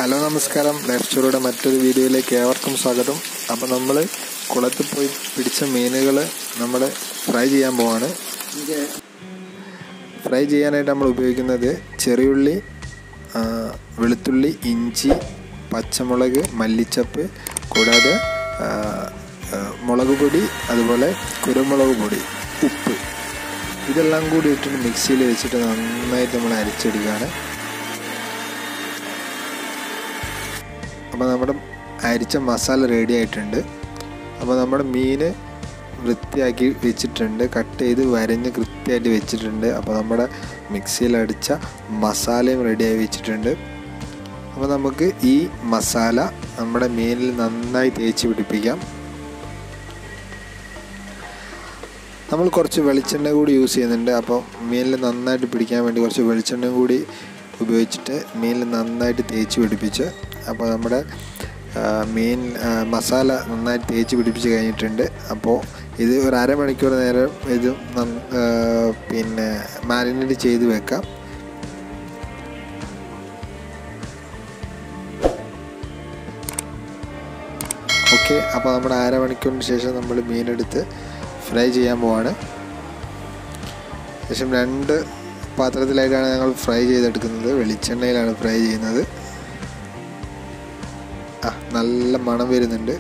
hello നമസ്കാരം life സ്റ്റോറിയുടെ മറ്റൊരു വീഡിയോയിലേക്ക് ഏവർക്കും സ്വാഗതം അപ്പോൾ നമ്മൾ കുളത്തിൽ പോയി പിടിച്ച മീനുകൾ നമ്മൾ ഫ്രൈ ചെയ്യാൻ പോവാണ് ഫ്രൈ ചെയ്യാനായിട്ട് നമ്മൾ ഉപയോഗിക്കുന്നത് ചെറിയുള്ളി ആ, വെളുത്തുള്ളി ഇഞ്ചി പച്ചമുളക് മല്ലിച്ചപ്പ് കൂടാതെ ആ, ആ, മുളക് പൊടി അതുപോലെ കുരുമുളക് പൊടി ഉപ്പ് ഇതെല്ലാം കൂടി ഇട്ടിട്ട് മിക്സിയിൽ വെച്ചിട്ട് നന്നായിട്ട് നമ്മൾ അരിച്ചെടുക്കുകയാണ് അപ്പോൾ നമ്മുടെ അരിച്ച മസാല റെഡി ആയിട്ടുണ്ട് അപ്പോൾ നമ്മുടെ മീൻ വൃത്തിയാക്കി വെച്ചിട്ടുണ്ട് കട്ട് ചെയ്ത് വരഞ്ഞ് കൃത്യമായിട്ട് വെച്ചിട്ടുണ്ട് അപ്പോൾ നമ്മുടെ മിക്സിയിൽ അടിച്ച മസാലയും റെഡിയായി വെച്ചിട്ടുണ്ട് അപ്പോൾ നമുക്ക് ഈ മസാല നമ്മുടെ മീനിൽ നന്നായി തേച്ച് പിടിപ്പിക്കാം നമ്മൾ കുറച്ച് വെളിച്ചെണ്ണ കൂടി യൂസ് ചെയ്യുന്നുണ്ട് അപ്പോൾ മീനിൽ നന്നായിട്ട് പിടിക്കാൻ വേണ്ടി കുറച്ച് വെളിച്ചെണ്ണ കൂടി ഉപയോഗിച്ചിട്ട് മീനിൽ നന്നായിട്ട് തേച്ച് പിടിപ്പിച്ച് അപ്പോൾ നമ്മുടെ ആ, മീൻ ആ, മസാല നന്നായിട്ട് തേച്ച് പിടിപ്പിച്ച് കഴിഞ്ഞിട്ടുണ്ട് അപ്പോൾ ഇത് ഒരു അരമണിക്കൂർ നേരം ഇത് നന്ന- ആ, പിന്നെ മാരിനേറ്റ് ചെയ്ത് വെക്കാം ഓക്കെ അപ്പോൾ നമ്മുടെ അരമണിക്കൂറിന് ശേഷം നമ്മൾ മീനെടുത്ത് ഫ്രൈ ചെയ്യാൻ പോവാണ് ശേഷം രണ്ട് പാത്രത്തിലായിട്ടാണ് ഞങ്ങൾ ഫ്രൈ ചെയ്തെടുക്കുന്നത് വെളിച്ചെണ്ണയിലാണ് ഫ്രൈ ചെയ്യുന്നത് ആ നല്ല മണം വരുന്നുണ്ട്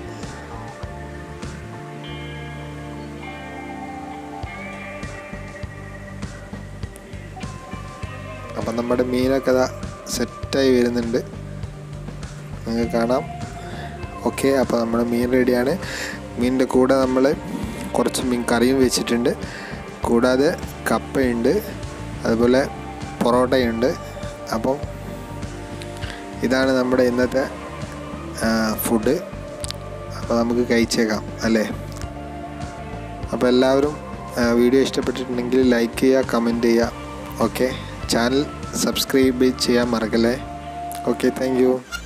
അപ്പം നമ്മുടെ മീനൊക്കെ അതാ സെറ്റായി വരുന്നുണ്ട് നിങ്ങൾക്ക് കാണാം ഓക്കെ അപ്പോൾ നമ്മുടെ മീൻ റെഡിയാണ് മീനിൻ്റെ കൂടെ നമ്മൾ കുറച്ച് മീൻ കറിയും വെച്ചിട്ടുണ്ട് കൂടാതെ കപ്പയുണ്ട് അതുപോലെ പൊറോട്ടയുണ്ട് അപ്പം ഇതാണ് നമ്മുടെ ഇന്നത്തെ ഫുഡ് അപ്പോൾ നമുക്ക് കഴിച്ചേക്കാം അല്ലേ അപ്പോൾ എല്ലാവരും ആ, വീഡിയോ ഇഷ്ടപ്പെട്ടിട്ടുണ്ടെങ്കിൽ ലൈക്ക് ചെയ്യുക കമൻറ്റ് ചെയ്യുക ഓക്കെ ചാനൽ സബ്സ്ക്രൈബ് ചെയ്യാൻ മറക്കല്ലേ ഓക്കെ താങ്ക് യു